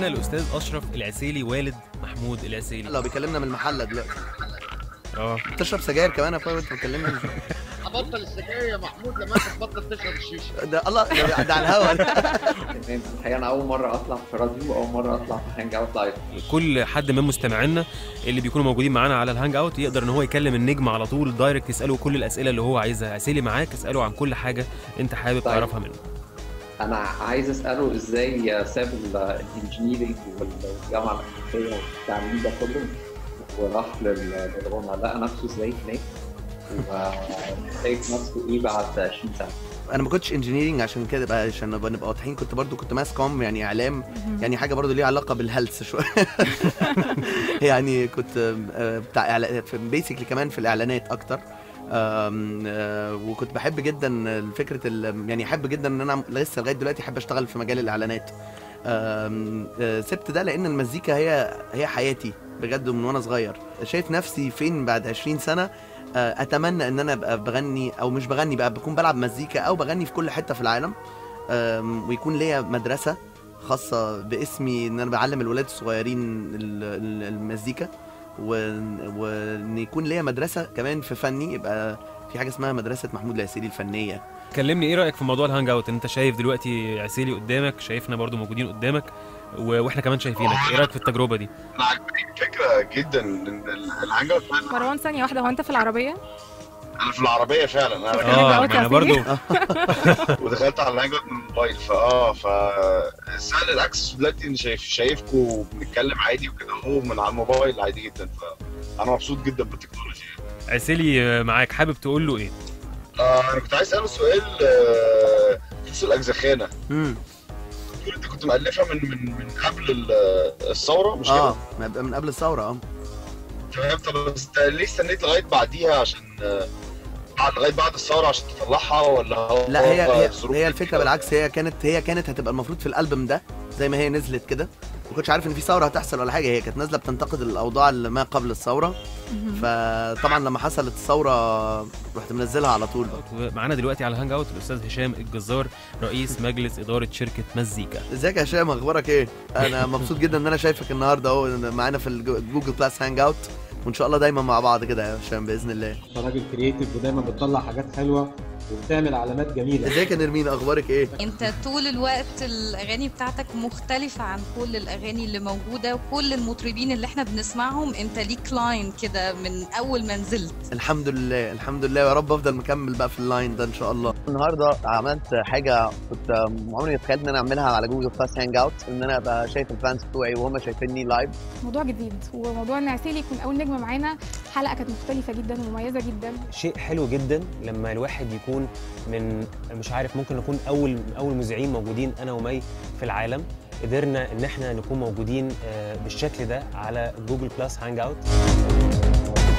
معانا الاستاذ اشرف العسيلي والد محمود العسيلي لو بيكلمنا من المحله دلوقتي اه بتشرب سجاير كمان يا اخويا وانت بتكلمني هبطل السجاير يا محمود لما انت تبطل تشرب الشيشه ده الله ده, ده على الهوا ده. تمام الحقيقه انا اول مره اطلع في راديو واول مره اطلع في هانج اوت لايف كل حد من مستمعينا اللي بيكونوا موجودين معانا على الهانج اوت يقدر ان هو يكلم النجم على طول دايركت يساله كل الاسئله اللي هو عايزها عسيلي معاك اساله عن كل حاجه انت حابب طيب. تعرفها منه انا عايز اساله ازاي ساب الانجينيرنج والجامعه الامريكيه والتعليم ده كله وراح لل- للغنى لقى نفسه ازاي هناك وشايف نفسه ايه بعد 20 سنه انا ما كنتش انجينيرنج عشان كده بقى عشان نبقى نبقى واضحين كنت برضو كنت ماس كوم يعني اعلام يعني حاجه برضو ليها علاقه بالهيلث شويه يعني كنت آه، بتاع بيسكلي كمان في الاعلانات اكتر آم، آه، وكنت بحب جدا فكره ال- يعني احب جدا ان انا لسه لغايه دلوقتي احب اشتغل في مجال الاعلانات آم، آه، سبت ده لان المزيكا هي هي حياتي بجد من وانا صغير شايف نفسي فين بعد 20 سنه آه، اتمنى ان انا ابقى بغني او مش بغني بقى بكون بلعب مزيكا او بغني في كل حته في العالم آم، ويكون ليا مدرسه خاصه باسمي ان انا بعلم الولاد الصغيرين ال- ال- المزيكا و- وان يكون ليا مدرسه كمان في فني يبقى في حاجه اسمها مدرسه محمود العسيلي الفنيه كلمني ايه رايك في موضوع الهانج اوت انت شايف دلوقتي عسيلي قدامك شايفنا برضو موجودين قدامك و... واحنا كمان شايفينك ايه رايك في التجربه دي انا عجبني الفكره جدا ان الهانج اوت فعلا مروان ثانية واحدة هو أنت في العربية؟ انا في العربيه فعلا انا الهانج اه أوت ما انا يا برضو ودخلت على الهانج اوت من الموبايل فاه فسهل الاكسس دلوقتي ان شايف شايفكم بنتكلم عادي وكده هو من على الموبايل عادي جدا فانا مبسوط جدا بالتكنولوجيا عسيلي معاك حابب تقول له ايه آه انا كنت عايز اساله سؤال آه، بخصوص الاجزخانه امم تقول انت كنت مالفها من من من قبل ال- الثوره مش كده؟ اه ما يبقى من قبل الثوره اه تمام طب بس انت ليه استنيت لغايه بعديها عشان آه، بعد لغايه بعد الثوره عشان تطلعها ولا هو لا هي هي, ظروف هي الفكره كده؟ بالعكس هي كانت هي كانت هتبقى المفروض في الالبوم ده زي ما هي نزلت كده ما كنتش عارف ان في ثوره هتحصل ولا حاجه هي كانت نازله بتنتقد الاوضاع اللي ما قبل الثوره فطبعا لما حصلت الثوره رحت منزلها على طول بقى. معانا دلوقتي على الهانج اوت الاستاذ هشام الجزار رئيس مجلس اداره شركه مزيكا ازيك يا هشام اخبارك ايه انا مبسوط جدا ان انا شايفك النهارده اهو معانا في الجوجل بلاس هانج اوت وان شاء الله دايما مع بعض كده يا هشام باذن الله انت راجل كرييتيف ودايما بتطلع حاجات حلوه وبتعمل علامات جميله ازيك يا نرمين اخبارك ايه انت طول الوقت الاغاني بتاعتك مختلفة عن كل الاغاني اللي موجودة وكل المطربين اللي احنا بنسمعهم انت ليك لاين كده من اول ما نزلت الحمد لله الحمد لله يا رب افضل مكمل بقى في اللاين ده ان شاء الله النهارده عملت حاجه كنت عمري ما تخيلت ان انا اعملها على جوجل بلاس هانج اوت ان انا ابقى شايف الفانز بتوعي وهم شايفيني لايف موضوع جديد وموضوع إن عسيلي يكون أول نجم معانا حلقة كانت مختلفة جدا ومميزة جدا شيء حلو جدا لما الواحد يكون من مش عارف ممكن نكون اول اول مذيعين موجودين انا ومي في العالم قدرنا ان احنا نكون موجودين آه، بالشكل ده على جوجل بلس هانج اوت